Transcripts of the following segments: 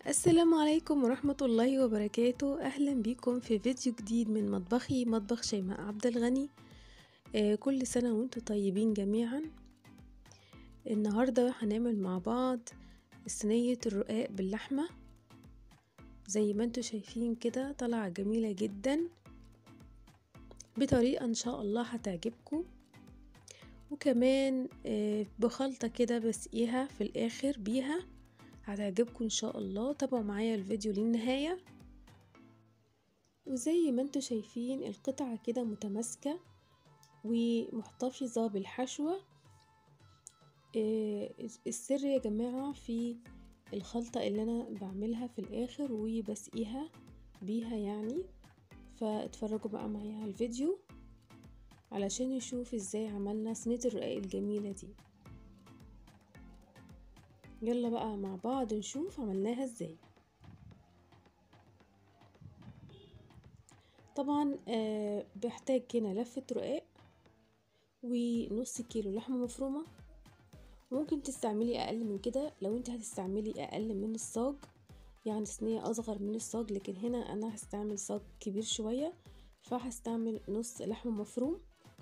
السلام عليكم ورحمة الله وبركاته أهلا بيكم في فيديو جديد من مطبخي مطبخ شيماء عبد الغني آه كل سنة وانتم طيبين جميعا النهاردة هنعمل مع بعض صينية الرقاق باللحمة زي ما انتم شايفين كده طالعة جميلة جدا بطريقة ان شاء الله هتعجبكم وكمان آه بخلطة كده بسقيها في الاخر بيها هتعجبكم ان شاء الله تابعوا معايا الفيديو للنهاية وزي ما انتوا شايفين القطعة كده متماسكة ومحتفظة بالحشوة آه السر يا جماعة في الخلطة اللي انا بعملها في الاخر وبسقيها بيها يعني فاتفرجوا بقى معايا على الفيديو علشان نشوف ازاي عملنا صينية الرقاق الجميلة دي يلا بقى مع بعض نشوف عملناها ازاي طبعا آه بحتاج هنا لفة رقاق ونص كيلو لحمة مفرومة ممكن تستعملي اقل من كده لو انت هتستعملي اقل من الصاج يعني صينية اصغر من الصاج لكن هنا انا هستعمل صاج كبير شوية فهستعمل نص لحمة مفروم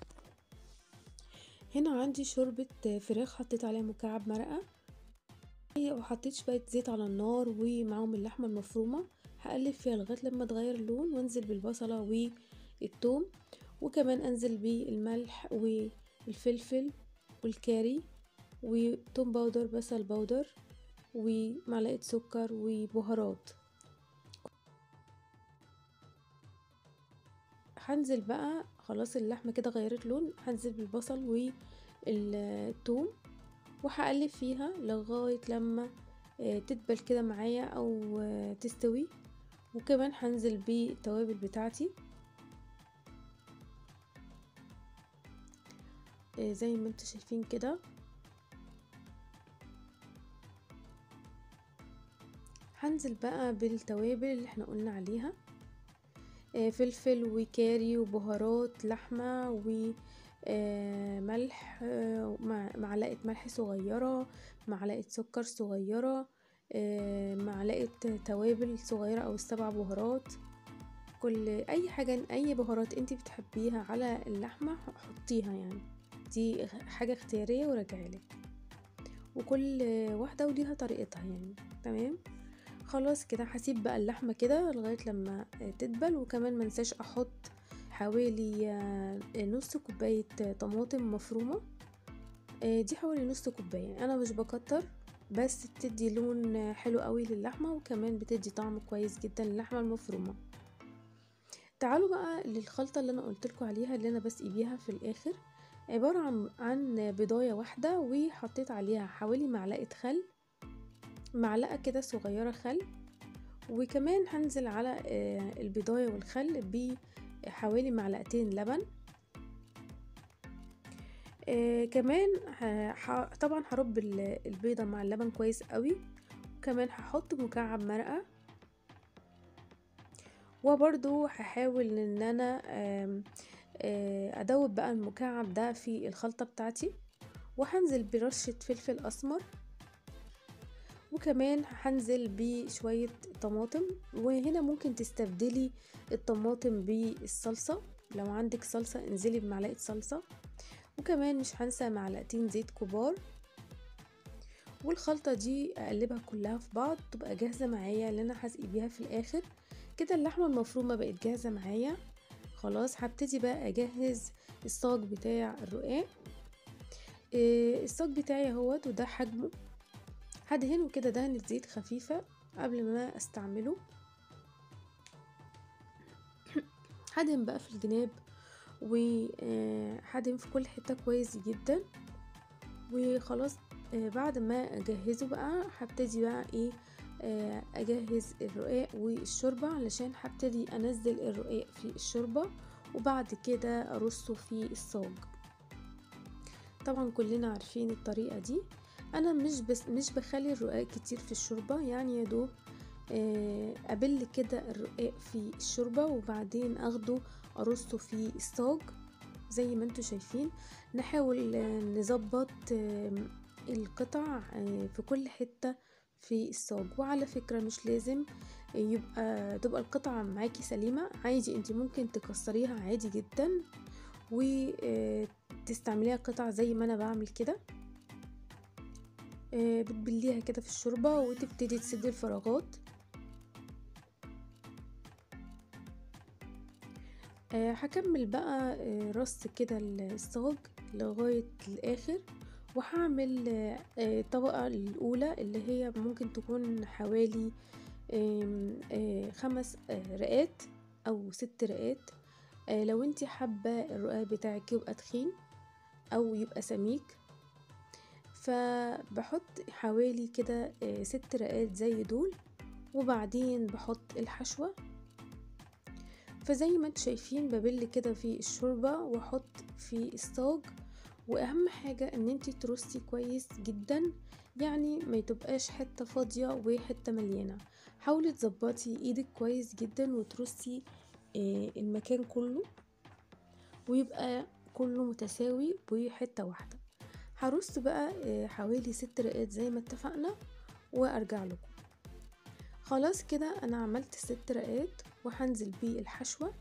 هنا عندي شوربة فراخ حطيت عليها مكعب مرقة وحطيت شوية زيت على النار ومعاهم اللحمة المفرومة هقلب فيها لغاية لما تغير اللون وانزل بالبصلة والثوم وكمان انزل بالملح والفلفل والكاري وتوم باودر بصل باودر ومعلقة سكر وبهارات هنزل بقى خلاص اللحمة كده غيرت لون هنزل بالبصل والثوم وهقلب فيها لغاية لما تدبل كده معايا او تستوي وكمان هنزل بالتوابل بتاعتي زي ما انتوا شايفين كده هنزل بقى بالتوابل اللي احنا قلنا عليها فلفل وكاري وبهارات لحمة و ملح معلقة ملح صغيرة معلقة سكر صغيرة معلقة توابل صغيرة او السبع بهارات كل اي حاجة اي بهارات انت بتحبيها على اللحمة حطيها يعني دي حاجة اختيارية وراجعلك وكل واحدة وليها طريقتها يعني تمام خلاص كده هسيب بقى اللحمة كده لغاية لما تدبل وكمان منساش احط حوالي نص كوباية طماطم مفرومة دي حوالي نص كوباية انا مش بكتر بس بتدي لون حلو قوي للحمة وكمان بتدي طعم كويس جدا للحمة المفرومة تعالوا بقى للخلطة اللي انا قلتلكوا عليها اللي انا بسقي بيها في الاخر عبارة عن عن بضاية واحدة وحطيت عليها حوالي معلقة خل معلقة كده صغيرة خل وكمان هنزل على البضاية والخل بحوالي معلقتين لبن آه كمان طبعا هرب البيضة مع اللبن كويس قوي وكمان هحط مكعب مرقة وبرضو هحاول ان انا آه آه ادوب بقى المكعب ده في الخلطة بتاعتي وهنزل برشة فلفل اسمر وكمان هنزل بشوية طماطم وهنا ممكن تستبدلي الطماطم بالصلصة لو عندك صلصة انزلي بمعلقة صلصة وكمان مش هنسى معلقتين زيت كبار والخلطة دي اقلبها كلها في بعض تبقى جاهزة معايا اللي انا هسقي بيها في الاخر كده اللحمة المفرومة بقت جاهزة معايا خلاص هبتدي بقى اجهز الصاج بتاع الرقاق إيه الصاج بتاعي اهوت وده حجمه هدهنه كده دهنة زيت خفيفة قبل ما استعمله هدهن بقى في الجناب وهدهن في كل حتة كويس جدا وخلاص بعد ما اجهزه بقى هبتدي بقى ايه اجهز الرقاق والشوربة علشان هبتدي انزل الرقاق في الشوربة وبعد كده ارصه في الصاج طبعا كلنا عارفين الطريقة دي انا مش بس مش بخلي الرقاق كتير في الشوربة يعني يا دوب ابل كده الرقاق في الشوربة وبعدين اخده ارصه في الصاج زي ما انتوا شايفين نحاول نظبط القطع في كل حتة في الصاج وعلى فكرة مش لازم يبقى تبقى القطعة معاكي سليمة عادي انت ممكن تكسريها عادي جدا وتستعمليها قطع زي ما انا بعمل كده بتبليها كده في الشوربة وتبتدي تسدي الفراغات هكمل بقى رص كده الصاج لغاية الاخر وهعمل الطبقة الاولى اللي هي ممكن تكون حوالي خمس رقات او ست رقات لو انتي حابة الرقاق بتاعك يبقى تخين او يبقى سميك فبحط حوالي كده ست رقات زي دول وبعدين بحط الحشوة فزي ما انتوا شايفين ببل كده في الشوربة واحط في الصاج واهم حاجة ان انتي ترصي كويس جدا يعني ما تبقاش حتة فاضية وحتة مليانة حاولي تظبطي ايدك كويس جدا وترصي المكان كله ويبقى كله متساوي بحتة واحدة هرص بقى حوالي ست رقات زي ما اتفقنا وارجع لكم خلاص كده انا عملت ست رقات وهنزل بالحشوة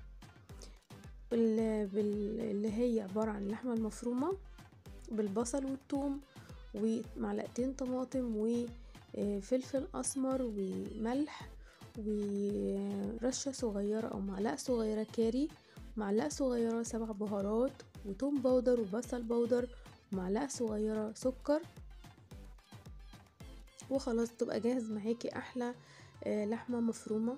اللي هي عبارة عن اللحمة المفرومة بالبصل والثوم ومعلقتين طماطم وفلفل اسمر وملح ورشة صغيرة او معلقة صغيرة كاري معلقة صغيرة سبع بهارات وتوم بودر وبصل بودر ومعلقة صغيرة سكر وخلاص تبقى جاهز معاكي احلى لحمة مفرومة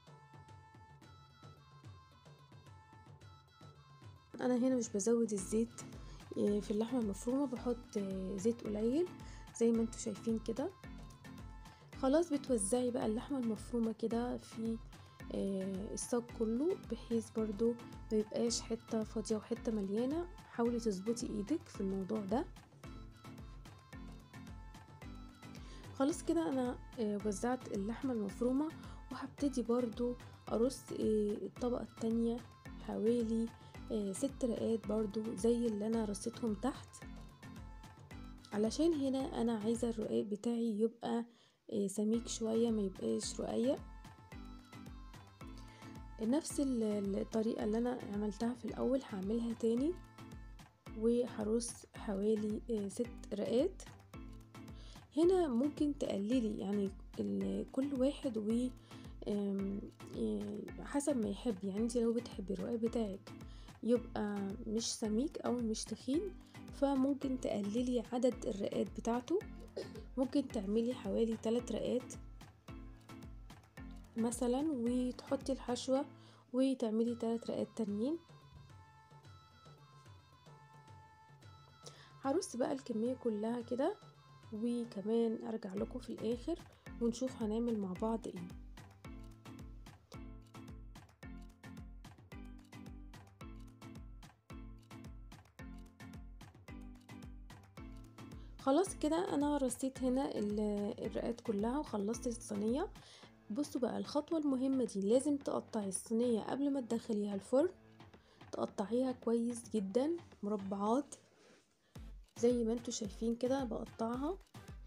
انا هنا مش بزود الزيت في اللحمة المفرومة بحط زيت قليل زي ما انتوا شايفين كده خلاص بتوزعي بقى اللحمة المفرومة كده في الصاج كله بحيث برضو ما يبقاش حتة فاضية وحتة مليانة حاولي تظبطي ايدك في الموضوع ده خلاص كده انا وزعت اللحمة المفرومة وهبتدي برضو ارص الطبقة التانية حوالي ست رقات برضو زي اللي انا رصيتهم تحت علشان هنا انا عايزة الرقاق بتاعي يبقى سميك شوية ما يبقاش رقيق نفس الطريقة اللي انا عملتها في الاول هعملها تاني وهرص حوالي ست رقات هنا ممكن تقللي يعني كل واحد و حسب ما يحب يعني انت لو بتحبي الرقاق بتاعك يبقى مش سميك او مش تخين فممكن تقللي عدد الرقات بتاعته ممكن تعملي حوالي 3 رقات مثلا وتحطي الحشوة وتعملي 3 رقات تانيين هرص بقى الكمية كلها كده وكمان ارجع لكم في الاخر ونشوف هنعمل مع بعض ايه خلاص كده انا رصيت هنا الرقات كلها وخلصت الصينية بصوا بقى الخطوة المهمة دي لازم تقطعي الصينية قبل ما تدخليها الفرن تقطعيها كويس جدا مربعات زي ما انتوا شايفين كده بقطعها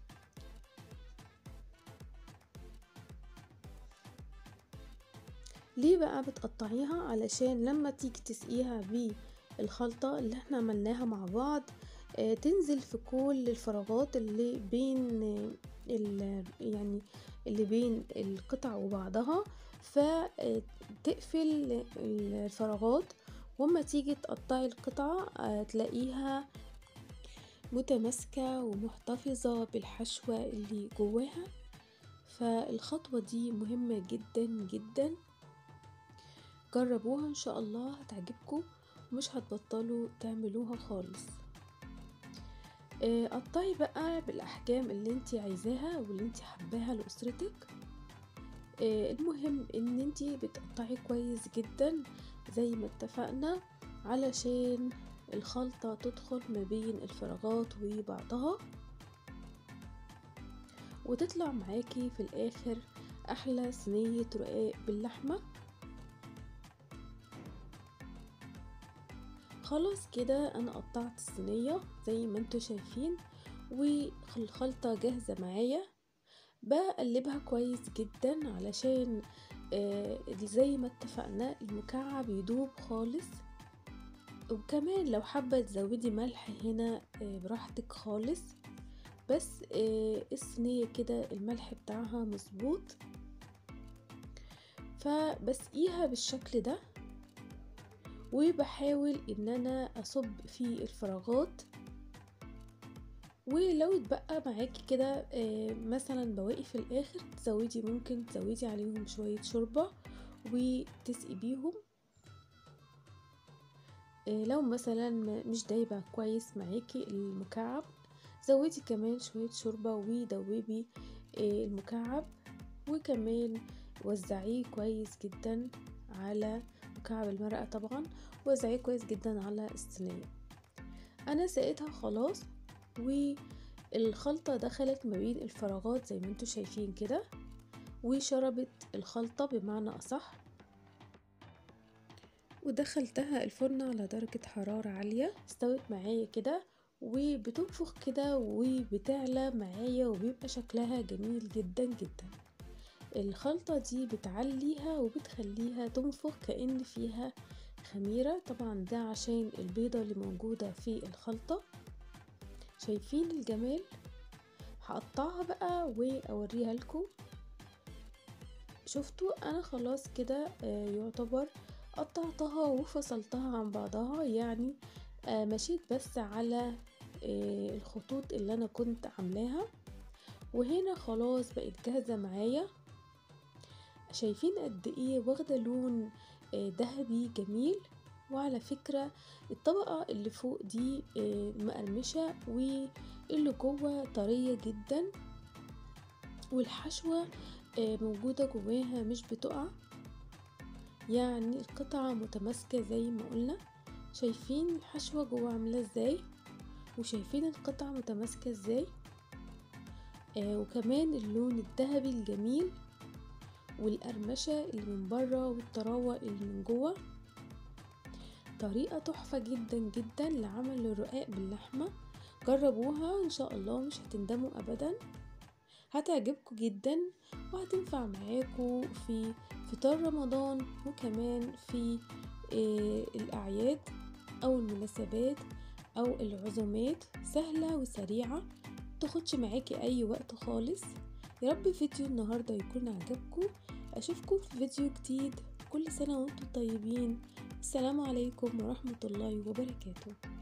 ليه بقى بتقطعيها علشان لما تيجي تسقيها بالخلطة اللي احنا عملناها مع بعض آه تنزل في كل الفراغات اللي بين آه يعني اللي بين القطع وبعضها فتقفل الفراغات وما تيجي تقطعي القطعة آه تلاقيها متماسكة ومحتفظة بالحشوة اللي جواها فالخطوة دي مهمة جدا جدا جربوها ان شاء الله هتعجبكم ومش هتبطلوا تعملوها خالص قطعي بقى بالاحجام اللي انت عايزاها واللي انت حباها لاسرتك المهم ان انت بتقطعي كويس جدا زي ما اتفقنا علشان الخلطة تدخل ما بين الفراغات وبعضها وتطلع معاكي في الاخر احلى صينية رقاق باللحمة خلاص كده انا قطعت الصينية زي ما انتوا شايفين والخلطة جاهزة معايا بقلبها كويس جدا علشان آه زي ما اتفقنا المكعب يدوب خالص وكمان لو حابة تزودي ملح هنا آه براحتك خالص بس آه الصينية كده الملح بتاعها مظبوط فبسقيها بالشكل ده وبحاول ان انا اصب في الفراغات ولو اتبقى معاكي كده مثلا بواقي في الاخر تزودي ممكن تزودي عليهم شوية شوربة وتسقي بيهم لو مثلا مش دايبة كويس معاكي المكعب زودي كمان شوية شوربة ودوبي المكعب وكمان وزعيه كويس جدا على مكعب المرقة طبعا وزعيه كويس جدا على الصينية انا سقيتها خلاص والخلطة دخلت ما بين الفراغات زي ما انتوا شايفين كده وشربت الخلطة بمعنى أصح ودخلتها الفرن على درجة حرارة عالية استوت معايا كده وبتنفخ كده وبتعلى معايا وبيبقى شكلها جميل جدا جدا الخلطة دي بتعليها وبتخليها تنفخ كأن فيها خميرة طبعا ده عشان البيضة اللي موجودة في الخلطة شايفين الجمال هقطعها بقى واوريها لكم شفتوا انا خلاص كده آه يعتبر قطعتها وفصلتها عن بعضها يعني آه مشيت بس على آه الخطوط اللي انا كنت عاملاها وهنا خلاص بقت جاهزة معايا شايفين قد ايه واخدة لون ذهبي جميل وعلى فكرة الطبقة اللي فوق دي مقرمشة واللي جوه طرية جدا والحشوة موجودة جواها مش بتقع يعني القطعة متماسكة زي ما قلنا شايفين الحشوة جوه عاملة ازاي وشايفين القطعة متماسكة ازاي آه وكمان اللون الذهبي الجميل والقرمشة اللي من بره والطراوة اللي من جوه طريقة تحفة جدا جدا لعمل الرقاق باللحمة جربوها ان شاء الله مش هتندموا ابدا هتعجبكم جدا وهتنفع معاكم في فطار رمضان وكمان في آه الاعياد او المناسبات او العزومات سهلة وسريعة تاخدش معاكي اي وقت خالص يا رب فيديو النهاردة يكون عجبكم اشوفكم في فيديو جديد كل سنة وانتم طيبين السلام عليكم ورحمة الله وبركاته